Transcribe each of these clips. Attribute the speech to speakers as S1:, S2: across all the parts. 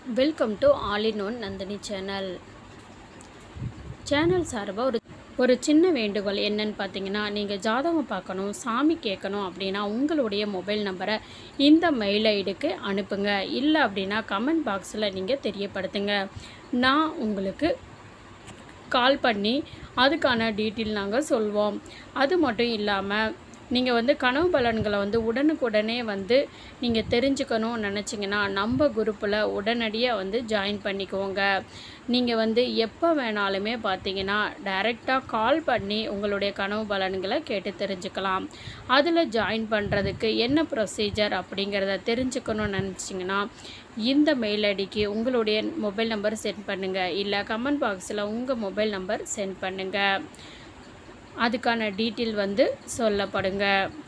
S1: welcome to all in one Nandini channel channel சார்பாக ஒரு ஒரு சின்ன வேண்டுகோள் என்னன்னு பார்த்தீங்கன்னா நீங்கள் ஜாதகம் பார்க்கணும் சாமி கேட்கணும் அப்படின்னா உங்களுடைய மொபைல் நம்பரை இந்த மெயில் ஐடிக்கு அனுப்புங்க இல்லை அப்படின்னா கமெண்ட் பாக்ஸில் நீங்கள் தெரியப்படுத்துங்க நான் உங்களுக்கு கால் பண்ணி அதுக்கான டீட்டெயில் நாங்கள் சொல்வோம் அது மட்டும் இல்லாமல் நீங்கள் வந்து கனவு பலன்களை வந்து உடனுக்குடனே வந்து நீங்கள் தெரிஞ்சுக்கணும்னு நினச்சிங்கன்னா நம்ம குரூப்பில் உடனடியாக வந்து ஜாயின் பண்ணிக்கோங்க நீங்கள் வந்து எப்போ வேணாலுமே பார்த்தீங்கன்னா டைரெக்டாக கால் பண்ணி உங்களுடைய கனவு பலன்களை கேட்டு தெரிஞ்சுக்கலாம் அதில் ஜாயின் பண்ணுறதுக்கு என்ன ப்ரொசீஜர் அப்படிங்கிறத தெரிஞ்சுக்கணும்னு நினச்சிங்கன்னா இந்த மெயில் ஐடிக்கு உங்களுடைய மொபைல் நம்பர் சென்ட் பண்ணுங்கள் இல்லை கமெண்ட் பாக்ஸில் உங்கள் மொபைல் நம்பர் சென்ட் பண்ணுங்கள் அதுக்கான டீட்டெயில் வந்து சொல்லப்படுங்க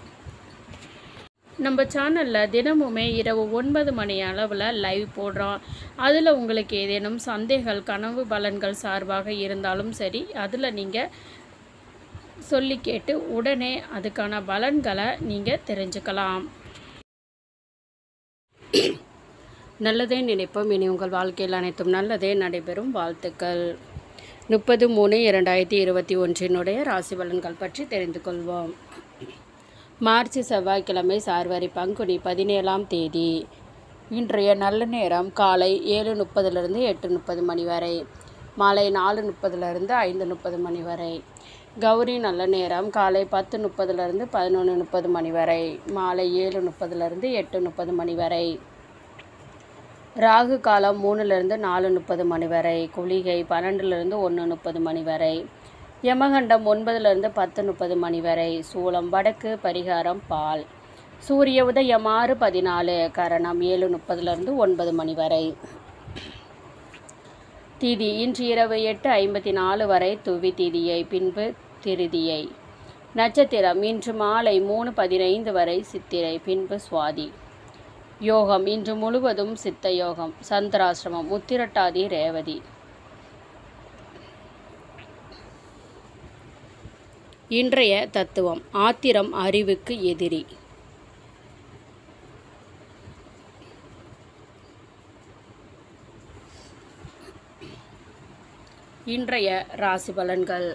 S1: நம்ம சேனலில் தினமுமே இரவு ஒன்பது மணி அளவில் லைவ் போடுறோம் அதில் உங்களுக்கு ஏதேனும் சந்தேகங்கள் கனவு பலன்கள் சார்பாக இருந்தாலும் சரி அதில் நீங்கள் சொல்லி கேட்டு உடனே அதுக்கான பலன்களை நீங்கள் தெரிஞ்சுக்கலாம் நல்லதே நினைப்போம் இனி உங்கள் வாழ்க்கையில் அனைத்தும் நல்லதே நடைபெறும் வாழ்த்துக்கள் முப்பது மூணு இரண்டாயிரத்தி இருபத்தி ஒன்றினுடைய ராசி பலன்கள் பற்றி தெரிந்து கொள்வோம் மார்ச் செவ்வாய்க்கிழமை சார்வரி பங்குனி பதினேழாம் தேதி இன்றைய நல்ல நேரம் காலை ஏழு முப்பதுலேருந்து எட்டு முப்பது மணி வரை மாலை நாலு முப்பதுலேருந்து ஐந்து முப்பது மணி வரை கௌரி நல்ல நேரம் காலை பத்து முப்பதுலேருந்து பதினொன்று முப்பது மணி வரை மாலை ஏழு முப்பதுலேருந்து எட்டு முப்பது மணி வரை ராகு காலம் மூணுலேருந்து நாலு முப்பது மணி வரை குளிகை பன்னெண்டுலேருந்து ஒன்று முப்பது மணி வரை யமகண்டம் ஒன்பதுலேருந்து பத்து முப்பது மணி வரை சூளம் வடக்கு பரிகாரம் பால் சூரிய உதயம் ஆறு பதினாலு கரணம் ஏழு முப்பதுலேருந்து ஒன்பது மணி வரை திதி இன்று இரவு எட்டு ஐம்பத்தி நாலு வரை துவி திதியை பின்பு திருதியை நட்சத்திரம் இன்று மாலை மூணு பதினைந்து வரை சித்திரை பின்பு சுவாதி யோகம் இன்று முழுவதும் சித்த யோகம் சந்திராசிரமம் உத்திரட்டாதி ரேவதி இன்றைய தத்துவம் ஆத்திரம் அறிவுக்கு எதிரி இன்றைய ராசி பலன்கள்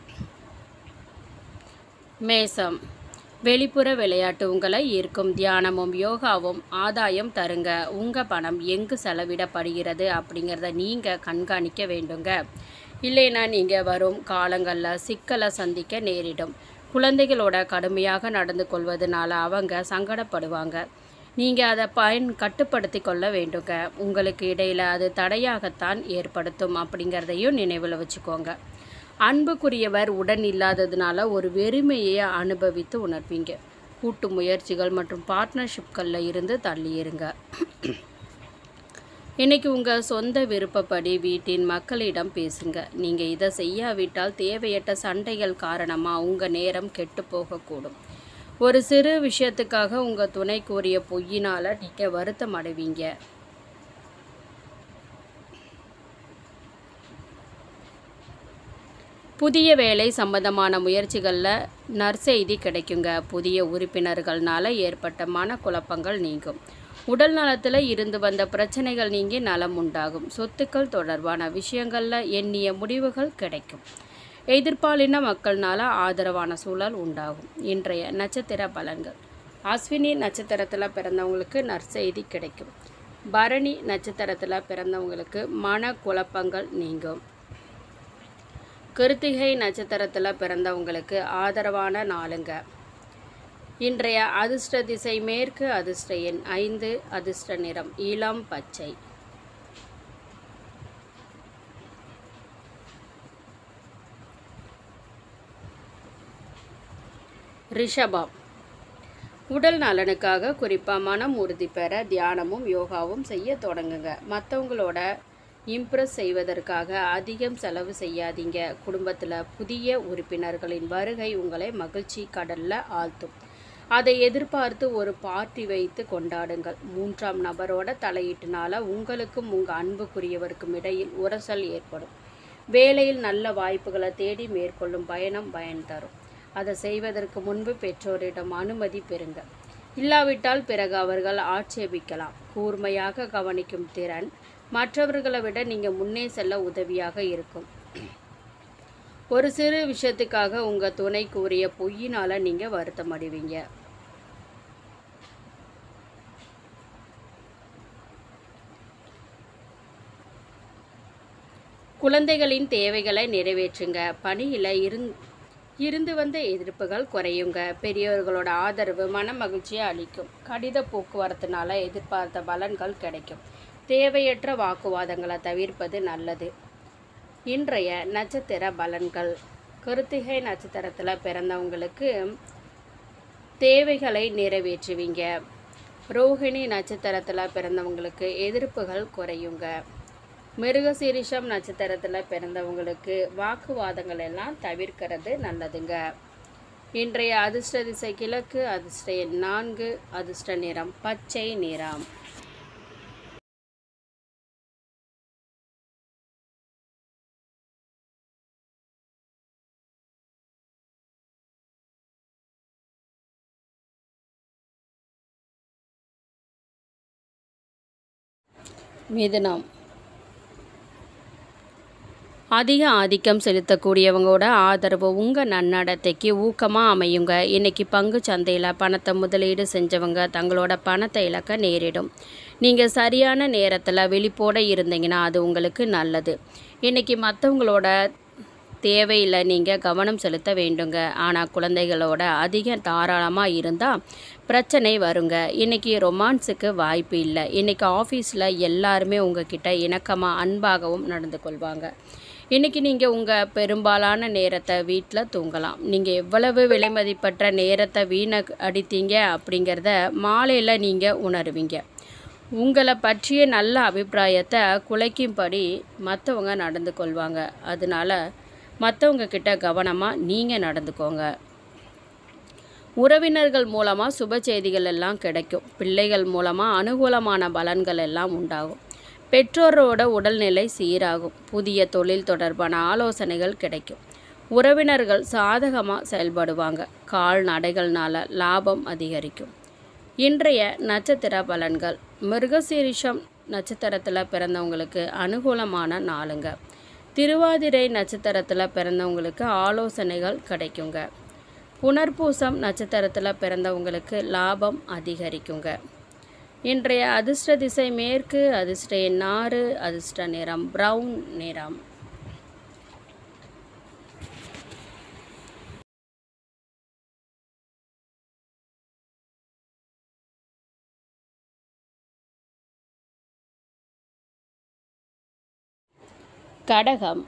S1: மேசம் வெளிப்புற விளையாட்டு உங்களை ஈர்க்கும் தியானமும் யோகாவும் ஆதாயம் தருங்க உங்கள் பணம் எங்கு செலவிடப்படுகிறது அப்படிங்கிறத நீங்கள் கண்காணிக்க வேண்டுங்க இல்லைன்னா நீங்கள் வரும் காலங்களில் சிக்கலை சந்திக்க நேரிடும் குழந்தைகளோட கடுமையாக நடந்து கொள்வதனால அவங்க சங்கடப்படுவாங்க நீங்கள் அதை பயன் கட்டுப்படுத்தி கொள்ள வேண்டுங்க உங்களுக்கு இடையில் அது தடையாகத்தான் ஏற்படுத்தும் அப்படிங்கிறதையும் நினைவில் வச்சுக்கோங்க அன்புக்குரியவர் உடன் இல்லாததுனால ஒரு வெறுமையை அனுபவித்து உணர்வீங்க கூட்டு முயற்சிகள் மற்றும் பார்ட்னர்ஷிப்களில் இருந்து தள்ளியிருங்க இன்னைக்கு உங்கள் சொந்த விருப்பப்படி வீட்டின் மக்களிடம் பேசுங்க நீங்கள் இதை செய்யாவிட்டால் தேவையற்ற சண்டைகள் காரணமாக உங்கள் நேரம் கெட்டு போகக்கூடும் ஒரு சிறு விஷயத்துக்காக உங்கள் துணை கூறிய பொய்யினால் நீங்கள் வருத்தம் அடைவீங்க புதிய வேலை சம்பந்தமான முயற்சிகளில் நற்செய்தி கிடைக்குங்க புதிய உறுப்பினர்களால் ஏற்பட்ட மனக்குழப்பங்கள் நீங்கும் உடல் நலத்தில் இருந்து வந்த பிரச்சனைகள் நீங்கி நலம் உண்டாகும் சொத்துக்கள் தொடர்பான விஷயங்களில் எண்ணிய முடிவுகள் கிடைக்கும் எதிர்பாலின மக்கள்னால ஆதரவான சூழல் உண்டாகும் இன்றைய நட்சத்திர பலன்கள் அஸ்வினி நட்சத்திரத்தில் பிறந்தவங்களுக்கு நற்செய்தி கிடைக்கும் பரணி நட்சத்திரத்தில் பிறந்தவங்களுக்கு மன குழப்பங்கள் நீங்கும் கிருத்திகை நட்சத்திரத்தில் பிறந்தவங்களுக்கு ஆதரவான நாளுங்க இன்றைய அதிர்ஷ்ட திசை மேற்கு அதிர்ஷ்ட எண் ஐந்து அதிர்ஷ்ட நிறம் இளம் பச்சை ரிஷபம் உடல் நலனுக்காக குறிப்பாக மனம் உறுதி பெற தியானமும் யோகாவும் செய்ய தொடங்குங்க மற்றவங்களோட இம்ப்ரெஸ் செய்வதற்காக அதிகம் செலவு செய்யாதீங்க குடும்பத்தில் புதிய உறுப்பினர்களின் வருகை உங்களை மகிழ்ச்சி கடலில் ஆழ்த்தும் அதை எதிர்பார்த்து ஒரு பார்ட்டி வைத்து கொண்டாடுங்கள் மூன்றாம் நபரோட தலையீட்டுனால உங்களுக்கும் உங்கள் அன்புக்குரியவருக்கும் இடையில் உரசல் ஏற்படும் வேலையில் நல்ல வாய்ப்புகளை தேடி மேற்கொள்ளும் பயணம் பயன் தரும் அதை செய்வதற்கு முன்பு பெற்றோரிடம் அனுமதி பெறுங்க இல்லாவிட்டால் பிறகு அவர்கள் ஆட்சேபிக்கலாம் கூர்மையாக கவனிக்கும் திறன் மற்றவர்களை விட நீங்கள் முன்னே செல்ல உதவியாக இருக்கும் ஒரு சிறு விஷயத்துக்காக உங்கள் துணை கூறிய பொய்யினால் நீங்கள் வருத்தம் அடைவீங்க குழந்தைகளின் தேவைகளை நிறைவேற்றுங்க பணியில் இருந் இருந்து வந்த எதிர்ப்புகள் குறையுங்க பெரியவர்களோட ஆதரவு மன மகிழ்ச்சியை அளிக்கும் கடித போக்குவரத்துனால எதிர்பார்த்த பலன்கள் கிடைக்கும் தேவையற்ற வாக்குவாதங்களை தவிர்ப்பது நல்லது இன்றைய நட்சத்திர பலன்கள் கிருத்திகை நட்சத்திரத்தில் பிறந்தவங்களுக்கு தேவைகளை நிறைவேற்றுவீங்க ரோஹிணி நட்சத்திரத்தில் பிறந்தவங்களுக்கு எதிர்ப்புகள் குறையுங்க மிருகசீரிஷம் நட்சத்திரத்தில் பிறந்தவங்களுக்கு வாக்குவாதங்கள் எல்லாம் தவிர்க்கிறது நல்லதுங்க இன்றைய அதிர்ஷ்ட திசை கிழக்கு அதிர்ஷ்ட எண் நான்கு அதிர்ஷ்ட நிறம் பச்சை நிறம் மிதுனம் அதிக ஆதிக்கம் செலுத்தக்கூடியவங்களோட ஆதரவு உங்கள் நன்னடத்தைக்கு ஊக்கமாக அமையுங்க இன்றைக்கி பங்கு சந்தையில் பணத்தை முதலீடு செஞ்சவங்க தங்களோட பணத்தை இழக்க நேரிடும் நீங்கள் சரியான நேரத்தில் விழிப்போடு இருந்தீங்கன்னா அது உங்களுக்கு நல்லது இன்றைக்கி மற்றவங்களோட தேவையில் நீங்கள் கவனம் செலுத்த வேண்டுங்க ஆனால் குழந்தைகளோட அதிக தாராளமாக இருந்தால் பிரச்சனை வருங்க இன்றைக்கி ரொமான்ஸுக்கு வாய்ப்பு இல்லை இன்றைக்கி ஆஃபீஸில் எல்லாருமே உங்ககிட்ட இணக்கமாக அன்பாகவும் நடந்து கொள்வாங்க இன்றைக்கி நீங்கள் உங்கள் பெரும்பாலான நேரத்தை வீட்டில் தூங்கலாம் நீங்கள் எவ்வளவு விலைமதிப்பற்ற நேரத்தை வீண அடித்தீங்க அப்படிங்கிறத மாலையில் நீங்கள் உணருவீங்க உங்களை பற்றிய நல்ல அபிப்பிராயத்தை குலைக்கும்படி மற்றவங்க நடந்து கொள்வாங்க அதனால மற்றவங்க கிட்ட கவனமாக நீங்கள் நடந்துக்கோங்க உறவினர்கள் மூலமாக சுப செய்திகள் எல்லாம் கிடைக்கும் பிள்ளைகள் மூலமாக அனுகூலமான பலன்கள் எல்லாம் உண்டாகும் பெற்றோரோட உடல்நிலை சீராகும் புதிய தொழில் தொடர்பான ஆலோசனைகள் கிடைக்கும் உறவினர்கள் சாதகமாக செயல்படுவாங்க கால்நடைகள்னால லாபம் அதிகரிக்கும் இன்றைய நட்சத்திர பலன்கள் மிருகசீரிஷம் நட்சத்திரத்தில் பிறந்தவங்களுக்கு அனுகூலமான நாளுங்க திருவாதிரை நட்சத்திரத்தில் பிறந்தவங்களுக்கு ஆலோசனைகள் கிடைக்குங்க புனர்பூசம் நட்சத்திரத்தில் பிறந்தவங்களுக்கு லாபம் அதிகரிக்குங்க இன்றைய அதிர்ஷ்ட திசை மேற்கு அதிர்ஷ்ட எண் ஆறு அதிர்ஷ்ட நிறம் பிரவுன் நிறம் கடகம்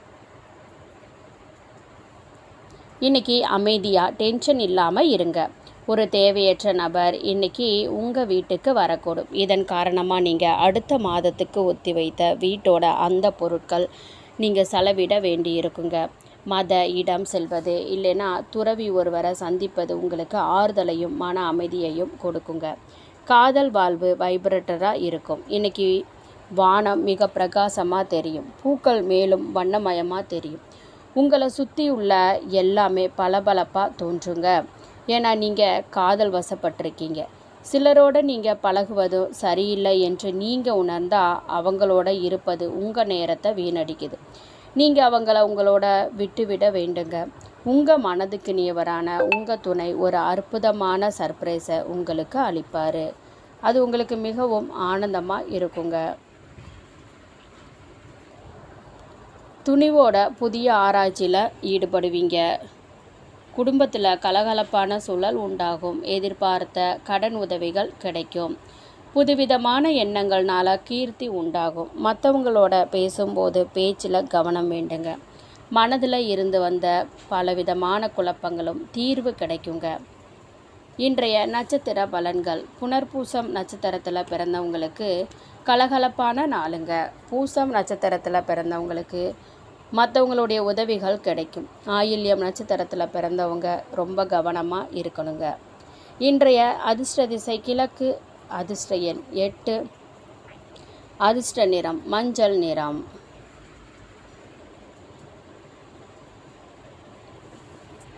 S1: இன்னைக்கு அமைதியாக டென்ஷன் இல்லாமல் இருங்க ஒரு தேவையற்ற நபர் இன்னைக்கு உங்கள் வீட்டுக்கு வரக்கூடும் இதன் காரணமாக நீங்கள் அடுத்த மாதத்துக்கு ஒத்திவைத்த வீட்டோட அந்த பொருட்கள் நீங்கள் செலவிட வேண்டி இருக்குங்க மத இடம் செல்வது இல்லைன்னா துறவி ஒருவரை சந்திப்பது உங்களுக்கு ஆறுதலையும் மன அமைதியையும் கொடுக்குங்க காதல் வாழ்வு வைப்ரேட்டராக இருக்கும் இன்னைக்கு வானம் மிக பிரகாசமாக தெரியும் பூக்கள் மேலும் வண்ணமயமாக தெரியும் உங்களை சுற்றி உள்ள எல்லாமே பளபளப்பாக தோன்றுங்க ஏன்னா நீங்கள் காதல் வசப்பட்டிருக்கீங்க சிலரோட நீங்கள் பழகுவதும் சரியில்லை என்று நீங்கள் உணர்ந்தால் அவங்களோட இருப்பது உங்கள் நேரத்தை வீணடிக்குது நீங்கள் அவங்கள உங்களோட விட்டுவிட வேண்டுங்க உங்கள் மனதுக்கு நியவரான உங்கள் துணை ஒரு அற்புதமான சர்ப்ரைஸை உங்களுக்கு அளிப்பார் அது உங்களுக்கு மிகவும் ஆனந்தமாக இருக்குங்க துணிவோட புதிய ஆராய்ச்சியில் ஈடுபடுவீங்க குடும்பத்தில் கலகலப்பான சூழல் உண்டாகும் எதிர்பார்த்த கடன் உதவிகள் கிடைக்கும் புதுவிதமான எண்ணங்கள்னால கீர்த்தி உண்டாகும் மற்றவங்களோட பேசும்போது பேச்சில் கவனம் வேண்டுங்க மனதில் இருந்து வந்த பலவிதமான குழப்பங்களும் தீர்வு கிடைக்குங்க இன்றைய நட்சத்திர பலன்கள் புனர்பூசம் நட்சத்திரத்தில் பிறந்தவங்களுக்கு கலகலப்பான நாளுங்க பூசம் நட்சத்திரத்தில் பிறந்தவங்களுக்கு மற்றவங்களுடைய உதவிகள் கிடைக்கும் ஆயில்யம் நட்சத்திரத்தில் பிறந்தவங்க ரொம்ப கவனமாக இருக்கணுங்க இன்றைய அதிர்ஷ்ட திசை கிழக்கு அதிர்ஷ்ட எண் எட்டு அதிர்ஷ்ட நிறம் மஞ்சள் நிறம்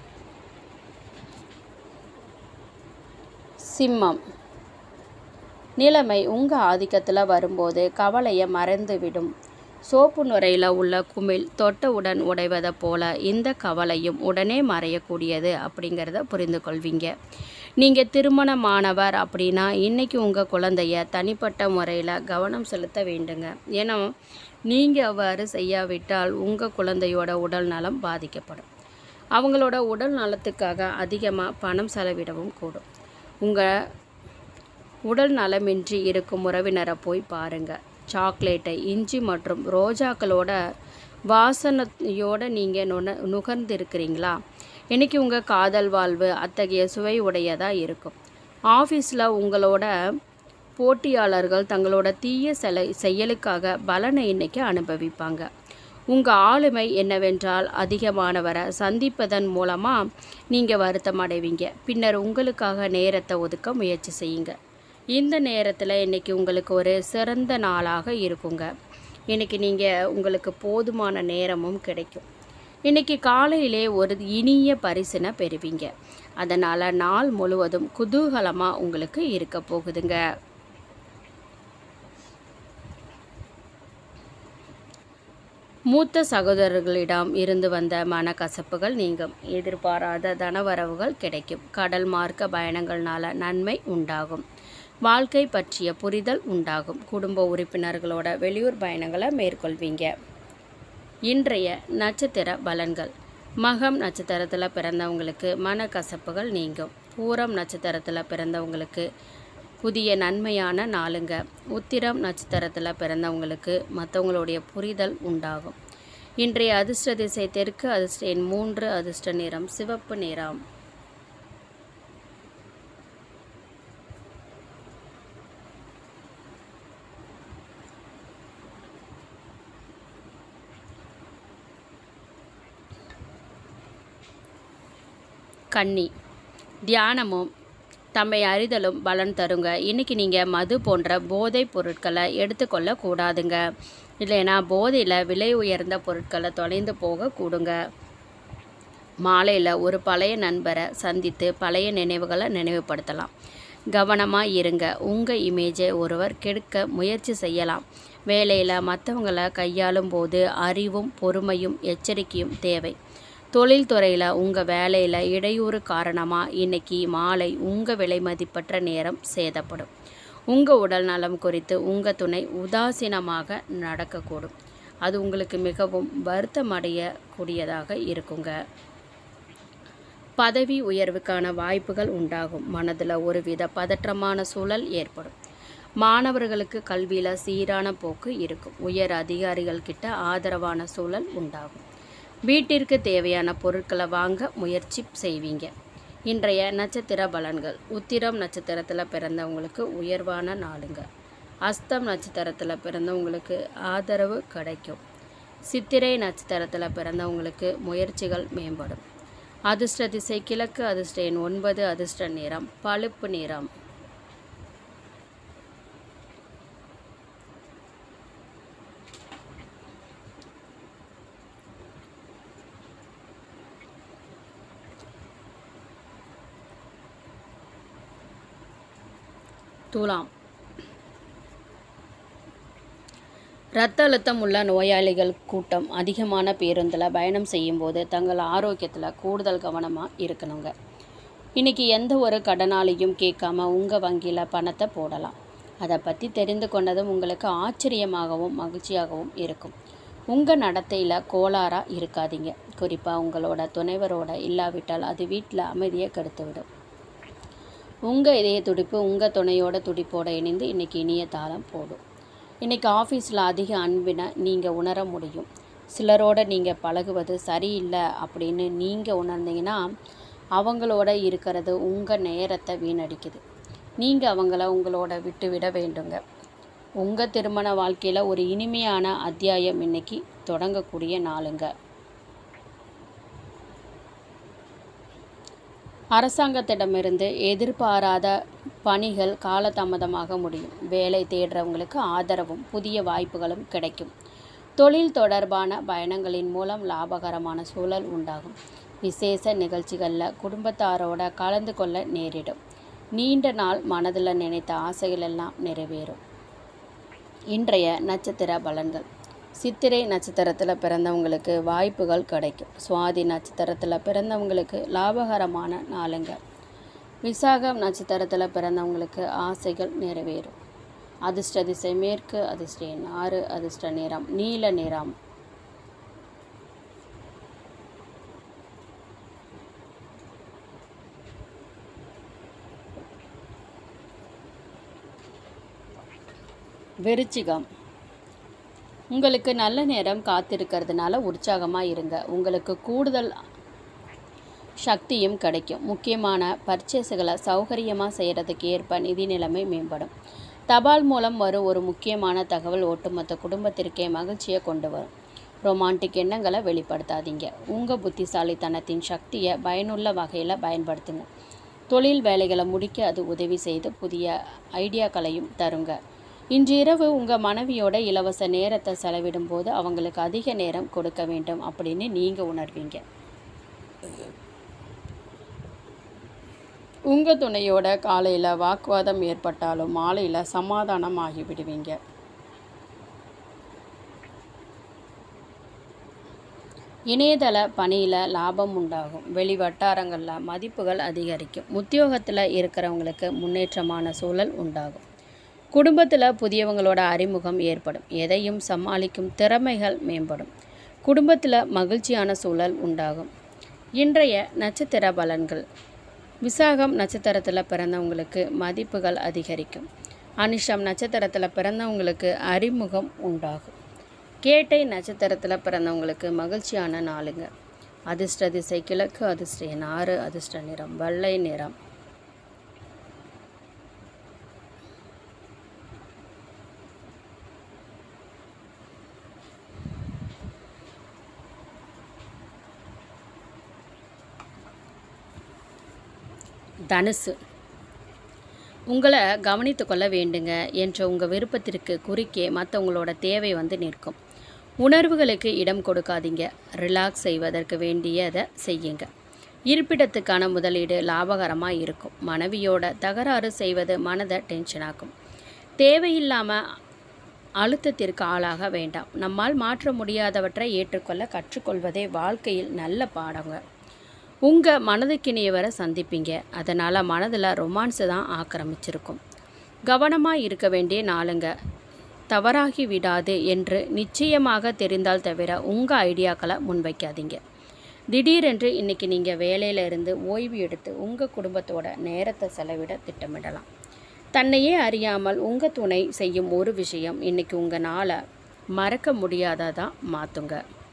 S1: சிம்மம் நிலைமை உங்கள் ஆதிக்கத்தில் வரும்போது கவலையை மறந்துவிடும் சோப்பு நுரையில் உள்ள குமிழ் தொட்டவுடன் உடைவதை போல இந்த கவலையும் உடனே மறையக்கூடியது அப்படிங்கிறத புரிந்து கொள்வீங்க நீங்கள் திருமணமானவர் அப்படின்னா இன்றைக்கி உங்கள் குழந்தைய தனிப்பட்ட முறையில் கவனம் செலுத்த வேண்டுங்க ஏன்னா நீங்கள் அவ்வாறு செய்யாவிட்டால் உங்கள் குழந்தையோட உடல் நலம் பாதிக்கப்படும் அவங்களோட உடல் நலத்துக்காக அதிகமாக பணம் செலவிடவும் கூடும் உங்கள் உடல் நலமின்றி இருக்கும் உறவினரை போய் பாருங்கள் சாக்லேட்டை இஞ்சி மற்றும் ரோஜாக்களோட வாசனையோடு நீங்கள் நுண நுகர்ந்திருக்கிறீங்களா இன்றைக்கி உங்கள் காதல் வாழ்வு அத்தகைய சுவை உடையதாக இருக்கும் ஆஃபீஸில் உங்களோட போட்டியாளர்கள் தங்களோட தீய செல செயலுக்காக பலனை இன்னைக்கு அனுபவிப்பாங்க உங்கள் ஆளுமை என்னவென்றால் அதிகமானவரை சந்திப்பதன் மூலமாக நீங்கள் வருத்தம் அடைவீங்க பின்னர் உங்களுக்காக நேரத்தை ஒதுக்க முயற்சி செய்யுங்க இந்த நேரத்தில் இன்றைக்கி உங்களுக்கு ஒரு சிறந்த நாளாக இருக்குங்க இன்றைக்கி நீங்கள் உங்களுக்கு போதுமான நேரமும் கிடைக்கும் இன்றைக்கி காலையிலே ஒரு இனிய பரிசினை பெறுவீங்க அதனால் நாள் முழுவதும் குதூகலமாக உங்களுக்கு இருக்க போகுதுங்க மூத்த சகோதரர்களிடம் இருந்து வந்த மனக்கசப்புகள் நீங்கும் எதிர்பாராத தனவரவுகள் கிடைக்கும் கடல் மார்க்க பயணங்கள்னால நன்மை உண்டாகும் வாழ்க்கை பற்றிய புரிதல் உண்டாகும் குடும்ப உறுப்பினர்களோட வெளியூர் பயணங்களை மேற்கொள்வீங்க இன்றைய நட்சத்திர பலன்கள் மகம் நட்சத்திரத்தில் பிறந்தவங்களுக்கு மனக்கசப்புகள் நீங்கும் பூரம் நட்சத்திரத்தில் பிறந்தவங்களுக்கு புதிய நன்மையான நாளுங்க உத்திரம் நட்சத்திரத்தில் பிறந்தவங்களுக்கு மற்றவங்களுடைய புரிதல் உண்டாகும் இன்றைய அதிர்ஷ்ட திசை தெற்கு அதிர்ஷ்ட எண் மூன்று அதிர்ஷ்ட நிறம் சிவப்பு நிறம் கன்னி தியானமும் தம்மை அறிதலும் பலன் தருங்க இன்றைக்கி நீங்கள் மது போன்ற போதைப் பொருட்களை எடுத்துக்கொள்ள கூடாதுங்க இல்லைன்னா போதையில் விலை உயர்ந்த பொருட்களை தொலைந்து போக கூடுங்க மாலையில் ஒரு பழைய நண்பரை சந்தித்து பழைய நினைவுகளை நினைவுபடுத்தலாம் கவனமாக இருங்க உங்கள் இமேஜை ஒருவர் கெடுக்க முயற்சி செய்யலாம் வேலையில் மற்றவங்களை கையாளும் போது அறிவும் பொறுமையும் எச்சரிக்கையும் தேவை தொழில்துறையில் உங்கள் வேலையில் இடையூறு காரணமாக இன்னைக்கு மாலை உங்கள் விலை மதிப்பற்ற நேரம் சேதப்படும் உங்கள் உடல் நலம் குறித்து உங்கள் துணை உதாசீனமாக நடக்கக்கூடும் அது உங்களுக்கு மிகவும் வருத்தமடையக்கூடியதாக இருக்குங்க பதவி உயர்வுக்கான வாய்ப்புகள் உண்டாகும் மனதில் ஒருவித பதற்றமான சூழல் ஏற்படும் மாணவர்களுக்கு கல்வியில் சீரான போக்கு இருக்கும் உயர் அதிகாரிகள் கிட்ட ஆதரவான சூழல் உண்டாகும் வீட்டிற்கு தேவையான பொருட்களை வாங்க முயற்சி செய்வீங்க இன்றைய நட்சத்திர பலன்கள் உத்திரம் நட்சத்திரத்தில் பிறந்தவங்களுக்கு உயர்வான நாளுங்க அஸ்தம் நட்சத்திரத்தில் பிறந்தவங்களுக்கு ஆதரவு கிடைக்கும் சித்திரை நட்சத்திரத்தில் பிறந்தவங்களுக்கு முயற்சிகள் மேம்படும் அதிர்ஷ்ட திசை கிழக்கு அதிர்ஷ்ட எண் ஒன்பது அதிர்ஷ்ட நிறம் பழுப்பு நிறம் துலாம் இரத்த அழுத்தம் உள்ள நோயாளிகள் கூட்டம் அதிகமான பேருந்தில் பயணம் செய்யும்போது தங்கள் ஆரோக்கியத்தில் கூடுதல் கவனமாக இருக்கணுங்க இன்றைக்கி எந்த ஒரு கடனாளியும் கேட்காம உங்கள் வங்கியில் பணத்தை போடலாம் அதை பற்றி தெரிந்து கொண்டதும் உங்களுக்கு ஆச்சரியமாகவும் மகிழ்ச்சியாகவும் இருக்கும் உங்கள் நடத்தையில் கோளாறாக இருக்காதீங்க குறிப்பாக உங்களோட துணைவரோட இல்லாவிட்டால் அது வீட்டில் அமைதியை கெடுத்துவிடும் உங்கள் இதய துடிப்பு உங்கள் துணையோட துடிப்போட இணைந்து இன்றைக்கி இனிய தாளம் போடும் இன்றைக்கி ஆஃபீஸில் அதிக அன்பினை நீங்கள் உணர முடியும் சிலரோட நீங்கள் பழகுவது சரியில்லை அப்படின்னு நீங்கள் உணர்ந்தீங்கன்னா அவங்களோட இருக்கிறது உங்கள் நேரத்தை வீணடிக்குது நீங்கள் அவங்கள உங்களோட விட்டுவிட வேண்டுங்க உங்கள் திருமண வாழ்க்கையில் ஒரு இனிமையான அத்தியாயம் இன்னைக்கு தொடங்கக்கூடிய நாளுங்க அரசாங்கத்திடமிருந்து எதிர்பாராத பணிகள் காலதாமதமாக முடியும் வேலை தேடுறவங்களுக்கு ஆதரவும் புதிய வாய்ப்புகளும் கிடைக்கும் தொழில் தொடர்பான பயணங்களின் மூலம் லாபகரமான சூழல் உண்டாகும் விசேஷ நிகழ்ச்சிகளில் குடும்பத்தாரோட கலந்து கொள்ள நேரிடும் நீண்ட நாள் மனதில் நினைத்த ஆசைகள் எல்லாம் நிறைவேறும் இன்றைய நட்சத்திர பலன்கள் சித்திரை நட்சத்திரத்தில் பிறந்தவங்களுக்கு வாய்ப்புகள் கிடைக்கும் சுவாதி நட்சத்திரத்தில் பிறந்தவங்களுக்கு லாபகரமான நாளுங்க விசாகம் நட்சத்திரத்தில் பிறந்தவங்களுக்கு ஆசைகள் நிறைவேறும் அதிர்ஷ்ட திசை மேற்கு அதிர்ஷ்ட எண் ஆறு அதிர்ஷ்ட நிறம் நீல நிறம் விருச்சிகம் உங்களுக்கு நல்ல நேரம் காத்திருக்கிறதுனால உற்சாகமாக இருங்க உங்களுக்கு கூடுதல் சக்தியும் கிடைக்கும் முக்கியமான பர்ச்சேஸுகளை சௌகரியமாக செய்கிறதுக்கு ஏற்ப நிதி நிலைமை மேம்படும் தபால் மூலம் வரும் ஒரு முக்கியமான தகவல் ஒட்டுமொத்த குடும்பத்திற்கே மகிழ்ச்சியை கொண்டு வரும் ரொமான்டிக் எண்ணங்களை வெளிப்படுத்தாதீங்க உங்கள் புத்திசாலித்தனத்தின் சக்தியை பயனுள்ள வகையில் பயன்படுத்துங்க தொழில் வேலைகளை முடிக்க அது உதவி செய்து புதிய ஐடியாக்களையும் தருங்க இன்று இரவு உங்கள் மனைவியோட இலவச நேரத்தை செலவிடும் போது அவங்களுக்கு அதிக நேரம் கொடுக்க வேண்டும் அப்படின்னு நீங்கள் உணர்வீங்க உங்கள் துணையோட காலையில் வாக்குவாதம் ஏற்பட்டாலும் மாலையில் சமாதானம் ஆகிவிடுவீங்க இணையதள பணியில் லாபம் உண்டாகும் வெளி வட்டாரங்களில் மதிப்புகள் அதிகரிக்கும் உத்தியோகத்தில் இருக்கிறவங்களுக்கு முன்னேற்றமான சூழல் உண்டாகும் குடும்பத்தில் புதியவங்களோட அறிமுகம் ஏற்படும் எதையும் சமாளிக்கும் திறமைகள் மேம்படும் குடும்பத்தில் மகிழ்ச்சியான சூழல் உண்டாகும் இன்றைய நட்சத்திர பலன்கள் விசாகம் நட்சத்திரத்தில் பிறந்தவங்களுக்கு மதிப்புகள் அதிகரிக்கும் அனிஷம் நட்சத்திரத்தில் பிறந்தவங்களுக்கு அறிமுகம் உண்டாகும் கேட்டை நட்சத்திரத்தில் பிறந்தவங்களுக்கு மகிழ்ச்சியான நாளுங்க அதிர்ஷ்ட திசை கிழக்கு அதிர்ஷ்ட எண் ஆறு அதிர்ஷ்ட நிறம் வெள்ளை நிறம் தனுசு உங்களை கவனித்து கொள்ள வேண்டுங்க என்ற உங்கள் விருப்பத்திற்கு குறுக்கே மற்றவங்களோட தேவை வந்து நிற்கும் உணர்வுகளுக்கு இடம் கொடுக்காதீங்க ரிலாக்ஸ் செய்வதற்கு வேண்டியதை செய்யுங்க இருப்பிடத்துக்கான முதலீடு லாபகரமாக இருக்கும் மனைவியோட தகராறு செய்வது மனதை டென்ஷனாக்கும் தேவையில்லாமல் அழுத்தத்திற்கு ஆளாக வேண்டாம் நம்மால் மாற்ற முடியாதவற்றை ஏற்றுக்கொள்ள கற்றுக்கொள்வதே வாழ்க்கையில் நல்ல பாடங்க உங்கள் மனதுக்கினியவரை சந்திப்பீங்க அதனால் மனதில் ரொமான்ஸு தான் ஆக்கிரமிச்சிருக்கும் கவனமாக இருக்க வேண்டிய நாளுங்க தவறாகி விடாது என்று நிச்சயமாக தெரிந்தால் தவிர உங்கள் ஐடியாக்களை முன்வைக்காதீங்க திடீரென்று இன்றைக்கி நீங்கள் வேலையில் இருந்து ஓய்வு எடுத்து உங்கள் குடும்பத்தோட நேரத்தை செலவிட திட்டமிடலாம் தன்னையே அறியாமல் உங்கள் துணை செய்யும் ஒரு விஷயம் இன்றைக்கி உங்கள் நாளை மறக்க முடியாததாக மாற்றுங்க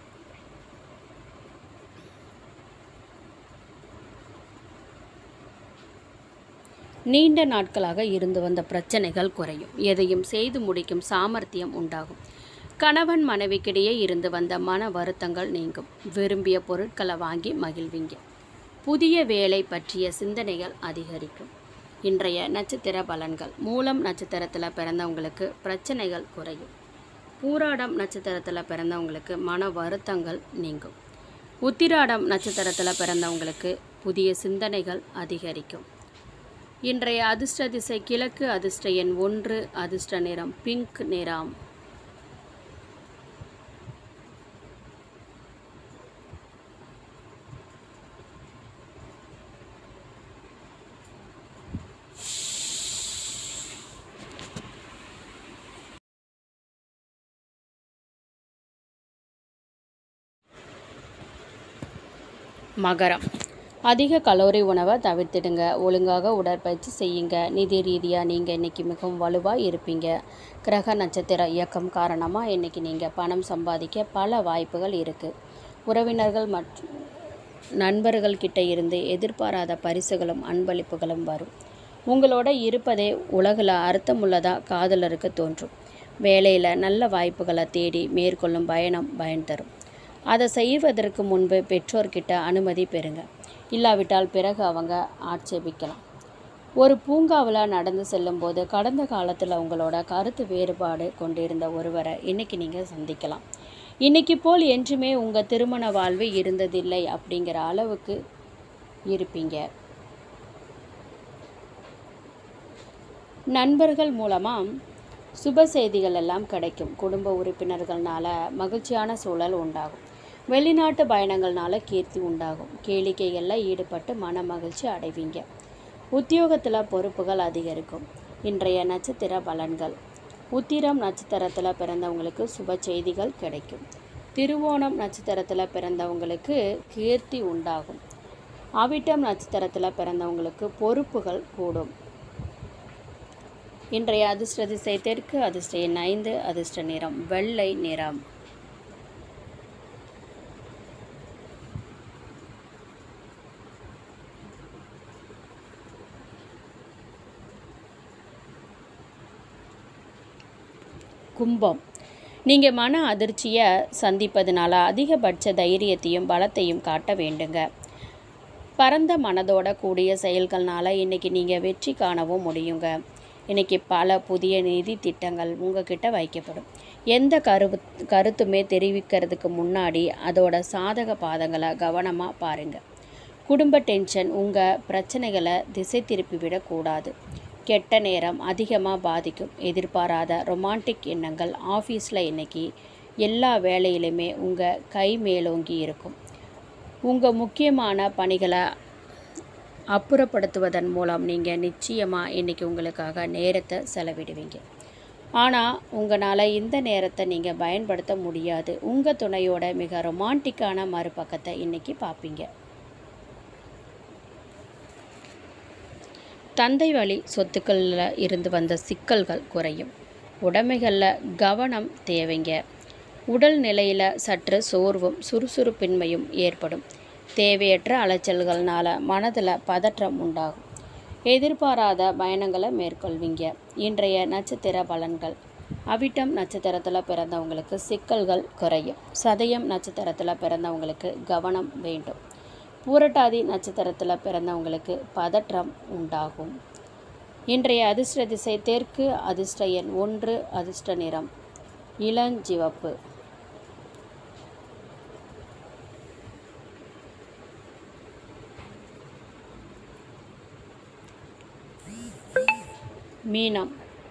S1: நீண்ட நாட்களாக இருந்து வந்த பிரச்சனைகள் குறையும் எதையும் செய்து முடிக்கும் சாமர்த்தியம் உண்டாகும் கணவன் மனைவிக்கிடையே இருந்து வந்த மன வருத்தங்கள் நீங்கும் விரும்பிய பொருட்களை வாங்கி மகிழ்வீங்க புதிய வேலை பற்றிய சிந்தனைகள் அதிகரிக்கும் இன்றைய நட்சத்திர பலன்கள் மூலம் நட்சத்திரத்தில் பிறந்தவங்களுக்கு பிரச்சனைகள் குறையும் பூராடம் நட்சத்திரத்தில் பிறந்தவங்களுக்கு மன வருத்தங்கள் நீங்கும் உத்திராடம் நட்சத்திரத்தில் பிறந்தவங்களுக்கு புதிய சிந்தனைகள் அதிகரிக்கும் இன்றைய அதிர்ஷ்ட திசை கிழக்கு அதிர்ஷ்ட எண் ஒன்று அதிர்ஷ்ட நிறம் பிங்க் நிறம் மகரம் அதிக கலோரி உணவை தவிர்த்திடுங்க ஒழுங்காக உடற்பயிற்சி செய்யுங்க நிதி ரீதியாக நீங்கள் இன்றைக்கி மிகவும் வலுவாக இருப்பீங்க கிரக நட்சத்திர இயக்கம் காரணமாக இன்றைக்கி நீங்கள் பணம் சம்பாதிக்க பல வாய்ப்புகள் இருக்குது உறவினர்கள் மற்றும் நண்பர்கள் கிட்ட இருந்து எதிர்பாராத பரிசுகளும் அன்பளிப்புகளும் வரும் உங்களோட இருப்பதே உலகில் அர்த்தமுள்ளதாக காதலருக்கு தோன்றும் வேலையில் நல்ல வாய்ப்புகளை தேடி மேற்கொள்ளும் பயணம் பயன் தரும் அதை செய்வதற்கு முன்பு பெற்றோர்கிட்ட அனுமதி பெறுங்க இல்லாவிட்டால் பிறகு அவங்க ஆட்சேபிக்கலாம் ஒரு பூங்காவில் நடந்து செல்லும்போது கடந்த காலத்தில் உங்களோட கருத்து வேறுபாடு கொண்டிருந்த ஒருவரை இன்னைக்கு நீங்கள் சந்திக்கலாம் இன்னைக்கு போல் என்றுமே உங்கள் திருமண வாழ்வு இருந்ததில்லை அப்படிங்கிற அளவுக்கு இருப்பீங்க நண்பர்கள் மூலமாக சுப செய்திகள் எல்லாம் கிடைக்கும் குடும்ப உறுப்பினர்கள்னால மகிழ்ச்சியான சூழல் உண்டாகும் வெளிநாட்டு பயணங்கள்னால கீர்த்தி உண்டாகும் கேளிக்கைகளில் ஈடுபட்டு மன மகிழ்ச்சி அடைவீங்க உத்தியோகத்தில் பொறுப்புகள் அதிகரிக்கும் இன்றைய நட்சத்திர பலன்கள் உத்திரம் நட்சத்திரத்தில் பிறந்தவங்களுக்கு சுப செய்திகள் கிடைக்கும் திருவோணம் நட்சத்திரத்தில் பிறந்தவங்களுக்கு கீர்த்தி உண்டாகும் அவிட்டம் நட்சத்திரத்தில் பிறந்தவங்களுக்கு பொறுப்புகள் கூடும் இன்றைய அதிர்ஷ்ட திசை தெற்கு அதிர்ஷ்ட எண் ஐந்து அதிர்ஷ்ட நிறம் வெள்ளை நிறம் கும்பம் நீங்கள் மன அதிர்ச்சியை சந்திப்பதனால அதிகபட்ச தைரியத்தையும் பலத்தையும் காட்ட வேண்டுங்க பரந்த மனதோட கூடிய செயல்கள்னால இன்றைக்கி நீங்கள் வெற்றி காணவும் முடியுங்க இன்றைக்கி பல புதிய நிதி திட்டங்கள் உங்ககிட்ட வைக்கப்படும் எந்த கரு கருத்துமே தெரிவிக்கிறதுக்கு முன்னாடி அதோட சாதக பாதங்களை கவனமாக பாருங்கள் குடும்ப டென்ஷன் உங்கள் பிரச்சனைகளை திசை திருப்பி விடக்கூடாது கெட்ட நேரம் அதிகமாக பாதிக்கும் எதிர்பாராத ரொமான்டிக் எண்ணங்கள் ஆஃபீஸில் இன்னைக்கு எல்லா வேலையிலுமே உங்கள் கை மேலோங்கி இருக்கும் உங்கள் முக்கியமான பணிகளை அப்புறப்படுத்துவதன் மூலம் நீங்கள் நிச்சயமாக இன்றைக்கி உங்களுக்காக நேரத்தை செலவிடுவீங்க ஆனால் உங்களால் இந்த நேரத்தை நீங்கள் பயன்படுத்த முடியாது உங்கள் துணையோட மிக ரொமான்டிக்கான மறுபக்கத்தை இன்றைக்கி பார்ப்பீங்க தந்தை வழி சொத்துக்களில் இருந்து வந்த சிக்கல்கள் குறையும் உடைமைகளில் கவனம் தேவைங்க உடல் நிலையில் சற்று சோர்வும் சுறுசுறுப்பின்மையும் ஏற்படும் தேவையற்ற அலைச்சல்கள்னால மனதில் பதற்றம் உண்டாகும் எதிர்பாராத பயணங்களை மேற்கொள்வீங்க இன்றைய நட்சத்திர பலன்கள் அவிட்டம் நட்சத்திரத்தில் பிறந்தவங்களுக்கு சிக்கல்கள் குறையும் சதயம் நட்சத்திரத்தில் பிறந்தவங்களுக்கு கவனம் வேண்டும் பூரட்டாதி நட்சத்திரத்தில் பிறந்தவங்களுக்கு பதற்றம் உண்டாகும் இன்றைய அதிர்ஷ்ட திசை தெற்கு அதிர்ஷ்ட எண் ஒன்று அதிர்ஷ்ட நிறம் இளஞ்சிவப்பு மீனம்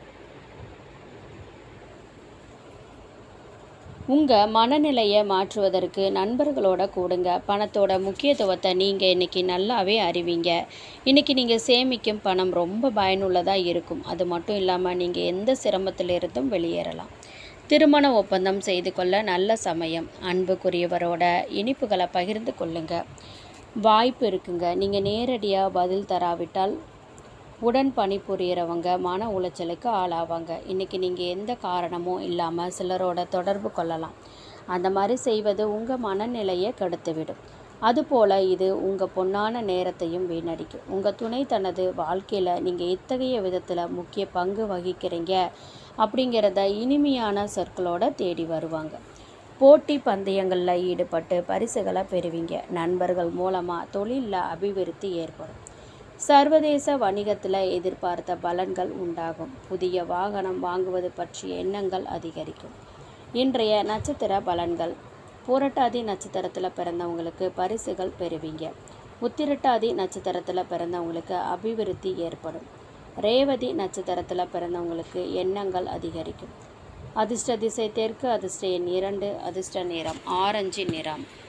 S1: உங்கள் மனநிலையை மாற்றுவதற்கு நண்பர்களோட கூடுங்க பணத்தோட முக்கியத்துவத்தை நீங்கள் இன்றைக்கி நல்லாவே அறிவீங்க இன்றைக்கி நீங்கள் சேமிக்கும் பணம் ரொம்ப பயனுள்ளதாக இருக்கும் அது மட்டும் இல்லாமல் நீங்கள் எந்த சிரமத்திலிருந்தும் வெளியேறலாம் திருமண ஒப்பந்தம் செய்து கொள்ள நல்ல சமயம் அன்புக்குரியவரோட இனிப்புகளை பகிர்ந்து கொள்ளுங்க வாய்ப்பு இருக்குங்க நீங்கள் நேரடியாக பதில் தராவிட்டால் உடன் பணிபுரியறவங்க மன உளைச்சலுக்கு ஆளாவாங்க இன்றைக்கி நீங்கள் எந்த காரணமும் இல்லாமல் சிலரோட தொடர்பு கொள்ளலாம் அந்த மாதிரி செய்வது உங்கள் மனநிலையை கெடுத்துவிடும் அதுபோல் இது உங்கள் பொன்னான நேரத்தையும் வீணடிக்கும் உங்கள் துணை தனது வாழ்க்கையில் நீங்கள் இத்தகைய விதத்தில் முக்கிய பங்கு வகிக்கிறீங்க அப்படிங்கிறத இனிமையான சொற்களோட தேடி வருவாங்க போட்டி பந்தயங்களில் ஈடுபட்டு பரிசுகளை பெறுவீங்க நண்பர்கள் மூலமாக தொழிலில் அபிவிருத்தி ஏற்படும் சர்வதேச வணிகத்தில் எதிர்பார்த்த பலன்கள் உண்டாகும் புதிய வாகனம் வாங்குவது பற்றிய எண்ணங்கள் அதிகரிக்கும் இன்றைய நட்சத்திர பலன்கள் பூரட்டாதி நட்சத்திரத்தில் பிறந்தவங்களுக்கு பரிசுகள் பெறுவீங்க உத்திரட்டாதி நட்சத்திரத்தில் பிறந்தவங்களுக்கு அபிவிருத்தி ஏற்படும் ரேவதி நட்சத்திரத்தில் பிறந்தவங்களுக்கு எண்ணங்கள் அதிகரிக்கும் அதிர்ஷ்ட திசை தெற்கு அதிர்ஷ்ட எண் இரண்டு அதிர்ஷ்ட நிறம் ஆரஞ்சு நிறம்